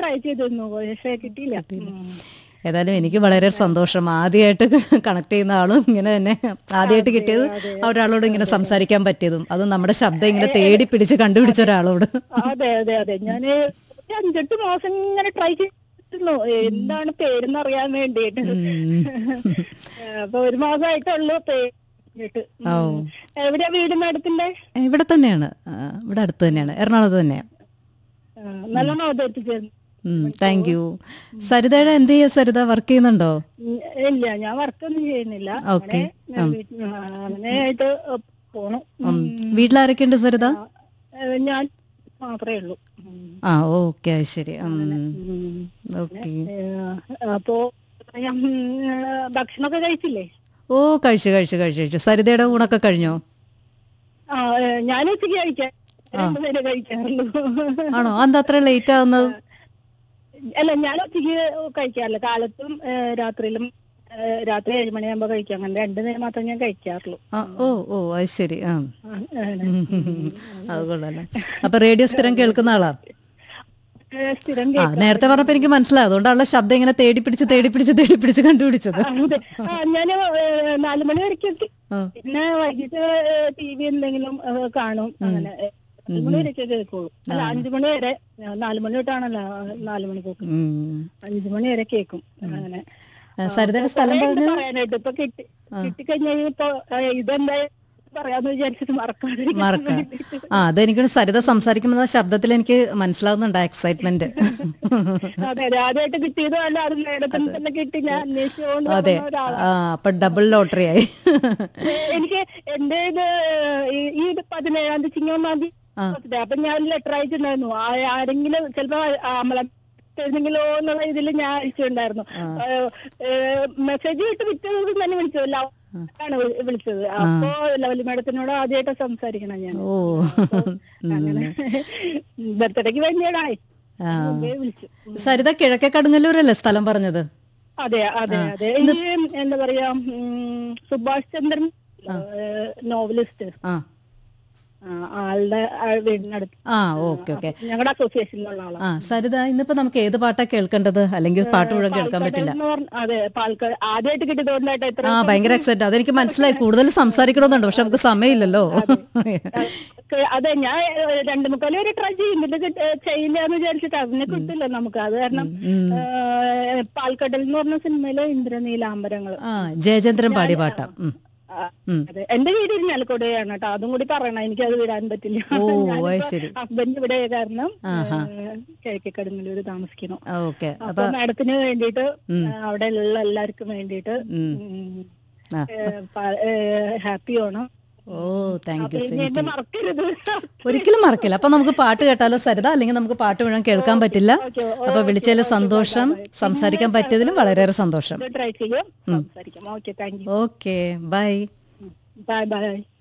Try ചെയ്തിരുന്നു പക്ഷേ കിട്ടിയില്ല ഉം. ഏതായാലും എനിക്ക് വളരെ സന്തോഷം ആദ്യമായിട്ട് കണക്ട് ചെയ്യുന്ന ആളും ഇങ്ങനെ തന്നെ ആദ്യമായിട്ട് കിട്ടിയത് ആ ഒരാളോട് ഇങ്ങനെ സംസാരിക്കാൻ പറ്റിയതും അതും നമ്മുടെ ശബ്ദം ഇങ്ങനെ തേടി പിടിച്ച് കണ്ടുപിടിച്ച ഒരാളോട് അതെ അതെ അതെ ഞാന് ഒരു അഞ്ചെട്ട് മാസം ഇങ്ങനെ ട്രൈ ചെയ്തിരുന്നു എന്താണ് പേരെന്ന് അറിയാൻ വേണ്ടിയിട്ട് അപ്പൊ ഒരു മാസമായിട്ടുള്ളൂ പേര് ഓ. എവിടെയാ വീടിന്റെ അടുത്തിന്റെ ഇവിടെ തന്നെയാണ് ആ, ഇവിടെ അടുത്ത് തന്നെയാണ് എറണാകുളത്ത് തന്നെയാണ് നല്ലോണം അവതരിപ്പിച്ചിരുന്നു താങ്ക് യു സരിതയുടെ എന്ത് ചെയ്യാ സരിത വർക്ക് ചെയ്യുന്നുണ്ടോ ഉം, ഇല്ല ഞാൻ വർക്കൊന്നും ചെയ്യുന്നില്ല ഓക്കെ അങ്ങനെ വീട്ടിൽ- ആ, അങ്ങനെയായിട്ട് പോണു ഉം. വീട്ടിലാരൊക്കെ ഉണ്ട് സരിത ഏ, ഞാൻ മാത്രമേ ഉള്ളൂ ഉം. ആ ഓക്കെ ശരി ഉം. ഓക്കെ ഏ, അപ്പോ ഞാൻ ഉം, ഭക്ഷണമൊക്കെ കഴിച്ചില്ലേ ഓ കഴിച്ചു കഴിച്ചു കഴിച്ചു കഴിച്ചു സരിതയുടെ ഊണൊക്കെ കഴിഞ്ഞോ ആ ഏ, ഞാൻ ഉച്ചയ്ക്ക് കഴിക്കാം രണ്ടുപേരെ കഴിക്കാറുള്ളൂ ആണോ എന്താ അത്ര ലേറ്റ് ആവുന്നത് അല്ല ഞാൻ ഉച്ചയ്ക്ക് കഴിക്കാറില്ല കാലത്തും ഏ, രാത്രിയിലും ഏ, രാത്രി ഏഴ് മണിയാകുമ്പോ കഴിക്കാം അങ്ങനെ രണ്ടു നേരം മാത്രമേ ഞാൻ കഴിക്കാറുള്ളൂ ആ, ഓ ഓ അത് ശരി ആ ആ, ആണ്. അത് കൊള്ളാലോ അപ്പൊ റേഡിയോ സ്ഥിരം കേൾക്കുന്ന ആളാ ഏ, സ്ഥിരം ആ നേരത്തെ പറഞ്ഞപ്പോ എനിക്ക് മനസ്സിലായി അതുകൊണ്ടാണല്ലോ ശബ്ദം ഇങ്ങനെ തേടി പിടിച്ച് തേടി പിടിച്ച് തേടി പിടിച്ച് കണ്ടുപിടിച്ചത് അതെ. ആ, ഞാന് ഏ, നാല് മണി വരയ്ക്ക് എത്തി ആ. പിന്നെ വൈകിട്ട് ടി വി എന്തെങ്കിലും ഏ, കാണും അങ്ങനെ ഏ, നാല് മണി വരയ്ക്ക് കേൾക്കുള്ളൂ അല്ല അഞ്ചു മണി വരെ ഏ, നാല് മണി തൊട്ടാണല്ലോ നാല് മണി പോക്ക് ഉം. അഞ്ചു മണി വരെ കേൾക്കും അങ്ങനെ ആ, സരിതയുടെ സ്ഥലം കുറേ ഉണ്ട് പറഞ്ഞത് പറയാനായിട്ട് ഇപ്പൊ കിട്ടി കിട്ടിക്കഴിഞ്ഞാൽ ഇപ്പൊ ഏ, ഇതെന്താ പറയാന്ന് വിചാരിച്ചിട്ട് മറക്കാതിരിക്കാൻ മറക്കാം വേണ്ടിയിട്ട്. ആ അതെനിക്ക് സരിത സംസാരിക്കുമ്പോൾ ശബ്ദത്തിൽ എനിക്ക് മനസ്സിലാവുന്നുണ്ട് എക്സൈറ്റ്മെന്റ് അതെ അതെ ആദ്യമായിട്ട് കിട്ടിയത് അല്ല അത് മേഡത്തിന് തന്നെ കിട്ടി ഞാൻ അന്വേഷിച്ചുകൊണ്ട് അതെ വന്ന ഒരാളാ. ആ അപ്പൊ ഡബിൾ ലോട്ടറി ആയി ഏ, എനിക്ക് എന്റെ ഇത് ഈ- ഈ ഇത് പതിനേഴാം തീയതി ചിങ്ങൊന്നാം തീയതി birthday. അപ്പൊ ഞാൻ ലെറ്റർ അയച്ചിട്ടുണ്ടായിരുന്നു ആ- ആരെങ്കിലും ചിലപ്പോ അമല എഴുതെങ്കിലോ എന്നുള്ള ഇതിൽ ഞാൻ അയച്ചിട്ടുണ്ടായിരുന്നു മെസ്സേജ് വിട്ട് പിറ്റേ ദിവസം തന്നെ വിളിച്ചു ആണ് വിളിച്ചത് അപ്പോ ലവലി മാഡത്തിനോട് ആദ്യമായിട്ട് സംസാരിക്കണം ഞാൻ ഓ അങ്ങനെ ബർത്ത്ഡേക്ക് വേണ്ടിയാണ് ആ. മുമ്പേ വിളിച്ചു സരിത കിഴക്കേ കടുങ്ങല്ലൂരല്ലേ സ്ഥലം പറഞ്ഞത് അതെ അതെ അതെ ഈ എന്താ പറയാ ഉം, സുഭാഷ് ചന്ദ്രൻ നോവലിസ്റ്റ് ആ ആളുടെ ആ വീടിനടുത്ത് ആ ഓക്കെ ഓക്കെ ഞങ്ങളുടെ അസോസിയേഷനിലുള്ള ആളാണ് ആ സരിത ഇന്നിപ്പോ നമുക്ക് ഏത് പാട്ടാ കേൾക്കേണ്ടത് അല്ലെങ്കിൽ പാട്ട് മുഴുവൻ കേൾക്കാൻ പറ്റില്ല എന്ന് പറഞ്ഞ- അതെ പാൽക്കാട് ആദ്യമായിട്ട് കിട്ടിയതുകൊണ്ടായിട്ട് എത്ര ആ ഭയങ്കര എക്സൈറ്റ് അതെനിക്ക് മനസ്സിലായി കൂടുതൽ സംസാരിക്കണമെന്നുണ്ട് പക്ഷെ നമുക്ക് സമയമില്ലല്ലോ ക- അതെ ഞാൻ ഏഹ്, രണ്ടു മുക്കാൽ വരെ ട്രൈ ചെയ്യുന്നില്ല ചെയ്യില്ലാന്ന് വിചാരിച്ചിട്ട് അതിനെ കിട്ടില്ല നമുക്ക് അത് കാരണം ഏഹ്, പാൽക്കടൽ എന്ന് പറഞ്ഞ സിനിമയിലെ ഇന്ദ്രനീലാംബരങ്ങൾ ആ ജയചന്ദ്രൻ പാടിയ പാട്ടാ ഉം. ഉം. അതെ എന്റെ വീട് ഇരിഞ്ഞാലക്കുടയാണ് കേട്ടോ അതും കൂടി പറയണം എനിക്ക് അത് വിടാൻ പറ്റില്ല ഓ അത് ശരി ഹസ്ബൻഡ് ഇവിടെ ആയ കാരണം കിഴക്കക്കടുങ്ങലൂര് താമസിക്കുന്നു ആ, ഓക്കെ അപ്പൊ മാഡത്തിന് വേണ്ടിയിട്ട് അവിടെ ഉള്ള എല്ലാവർക്കും വേണ്ടിയിട്ട് ഉം. ആ. ഹാപ്പി ഓണം ഓ താങ്ക് യു ഇനി എന്നെ മറക്കരുത് ഒരിക്കലും മറക്കില്ല അപ്പൊ നമുക്ക് പാട്ട് കേട്ടാലോ സരിത അല്ലെങ്കിൽ നമുക്ക് പാട്ട് മുഴുവൻ കേൾക്കാൻ പറ്റില്ല അപ്പൊ വിളിച്ചതിൽ സന്തോഷം സംസാരിക്കാൻ പറ്റിയതിലും വളരെയേറെ സന്തോഷം ട്രൈ ചെയ്യാം സംസാരിക്കാം okay thank you okay bye bye by